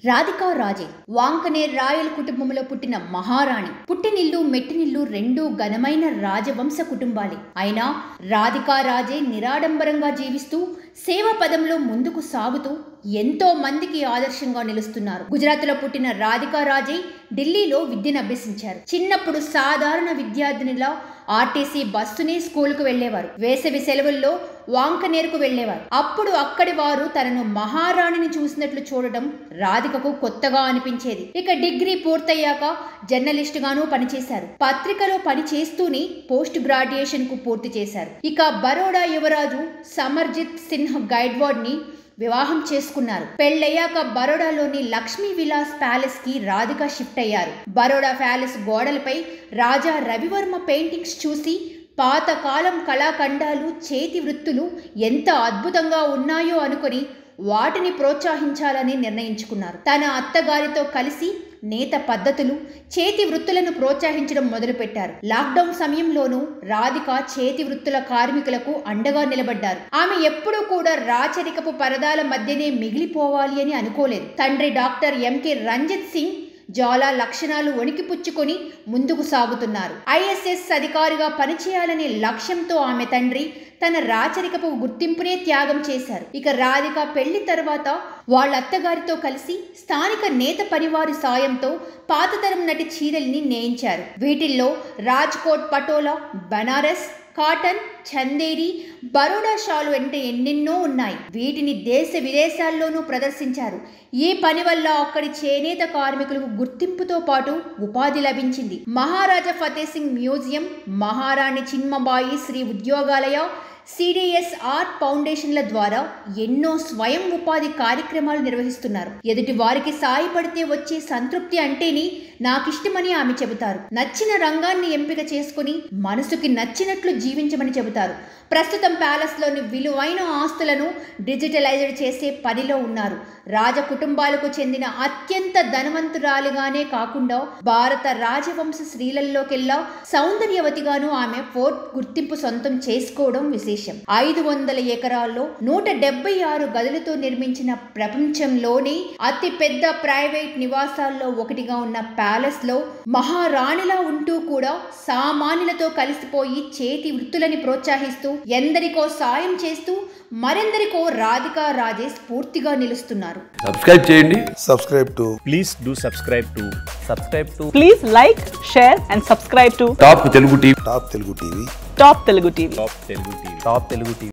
రాధికా రాజే వాంకనేర్ royal కుటుంబంలో పుట్టిన మహారాణి పుట్టినిల్లు మెట్టినిల్లు రెండూ ఘనమైన రాజవంశ కుటుంబాలే అయినా రాధికా రాజే నిరాడంబరంగా జీవిస్తూ సేవా పదంలో ముందుకు సాగుతూ ఎంతో మందికి ఆదర్శంగా నిలుస్తున్నారు గుజరాత్లో పుట్టిన రాధికా రాజే ఢిల్లీలో విద్యను అభ్యసించారు చిన్నప్పుడు సాధారణ విద్యార్థినిలా ఆర్టీసీ బస్సునే స్కూల్కు వెళ్లేవారు వేసవి సెలవుల్లో వాంకనేరుకు వెళ్లేవారు అప్పుడు అక్కడి వారు తనను మహారాణిని చూసినట్లు చూడటం రాధికకు కొత్తగా అనిపించేది ఇక డిగ్రీ పూర్తయ్యాక జర్నలిస్ట్ గాను పనిచేశారు పత్రికలో పని చేస్తూనే పోస్ట్ గ్రాడ్యుయేషన్ కు పూర్తి చేశారు ఇక బరోడా యువరాజు సమర్జిత్ సిన్హ్ గైడ్వాడ్ ని వివాహం చేసుకున్నారు పెళ్ళయ్యాక బరోడాలోని లక్ష్మీ విలాస్ ప్యాలెస్ కి రాధిక షిఫ్ట్ అయ్యారు బరోడా ప్యాలెస్ గోడలపై రాజా రవివర్మ పెయింటింగ్స్ చూసి పాతకాలం కళాఖండాలు చేతి వృత్తులు ఎంత అద్భుతంగా ఉన్నాయో అనుకొని వాటిని ప్రోత్సహించాలని నిర్ణయించుకున్నారు తన అత్తగారితో కలిసి నేత పద్ధతులు చేతి వృత్తులను ప్రోత్సహించడం మొదలుపెట్టారు లాక్డౌన్ సమయంలోనూ రాధిక చేతి వృత్తుల కార్మికులకు అండగా నిలబడ్డారు ఆమె ఎప్పుడూ కూడా రాచరికపు పరదాల మధ్యనే మిగిలిపోవాలి అని అనుకోలేదు తండ్రి డాక్టర్ ఎంకే రంజిత్ సింగ్ జాలా లక్షణాలు వణికిపుచ్చుకొని ముందుకు సాగుతున్నారు ఐఎస్ఎస్ అధికారిగా పనిచేయాలనే లక్ష్యంతో ఆమె తండ్రి తన రాచరికపు గుర్తింపునే త్యాగం చేశారు ఇక రాధిక పెళ్లి తర్వాత వాళ్ళ అత్తగారితో కలిసి స్థానిక నేత పరివారి సాయంతో పాతతరం నటి చీరల్ని నేయించారు వీటిల్లో రాజ్కోట్ పటోలా బనారస్ కాటన్ చందేరి బరోడా షాలు అంటే ఎన్నెన్నో ఉన్నాయి వీటిని దేశ విదేశాల్లోనూ ప్రదర్శించారు ఈ పని వల్ల అక్కడి చేనేత కార్మికులకు గుర్తింపుతో పాటు ఉపాధి లభించింది మహారాజా Fateh Singh museum Maharani Chimnabai Shri Udyogalaya CDS art ఫౌండేషన్ల ద్వారా ఎన్నో స్వయం ఉపాధి కార్యక్రమాలు నిర్వహిస్తున్నారు ఎదుటి వారికి సాయపడితే వచ్చే సంతృప్తి అంటేని నాకిష్టమని ఆమె చెబుతారు నచ్చిన రంగాన్ని ఎంపిక చేసుకుని మనసుకి నచ్చినట్లు జీవించమని చెబుతారు ప్రస్తుతం ప్యాలెస్లోని విలువైన ఆస్తులను డిజిటలైజ్డ్ చేసే పనిలో ఉన్నారు రాజ కుటుంబాలకు చెందిన అత్యంత ధనవంతురాలిగానే కాకుండా భారత రాజవంశ స్త్రీలలోకెల్లా సౌందర్యవతిగాను ఆమె ఫోర్ట్ గుర్తింపు సొంతం చేసుకోవడం విశేషం ఐదు వందల ఎకరాల్లో నూట డెబ్బై ఆరు గదులతో నిర్మించిన ప్రపంచంలోని అతి పెద్ద ప్రైవేట్ నివాసాల్లో ఒకటిగా ఉన్న ప్యాలెస్ లో మహారాణిలా ఉంటూ కూడా సామాన్యులతో కలిసిపోయి చేతి వృత్తులని ప్రోత్సహిస్తూ ఎందరికో సాయం చేస్తూ మరెందరికో రాధికా రాజే స్ఫూర్తిగా నిలుస్తున్నారు సబ్స్క్రైబ్ చేయండి subscribe to please do subscribe to subscribe to Please like, share, and subscribe to Top Telugu TV Top Telugu TV. Top Telugu TV. top telugu tv top telugu tv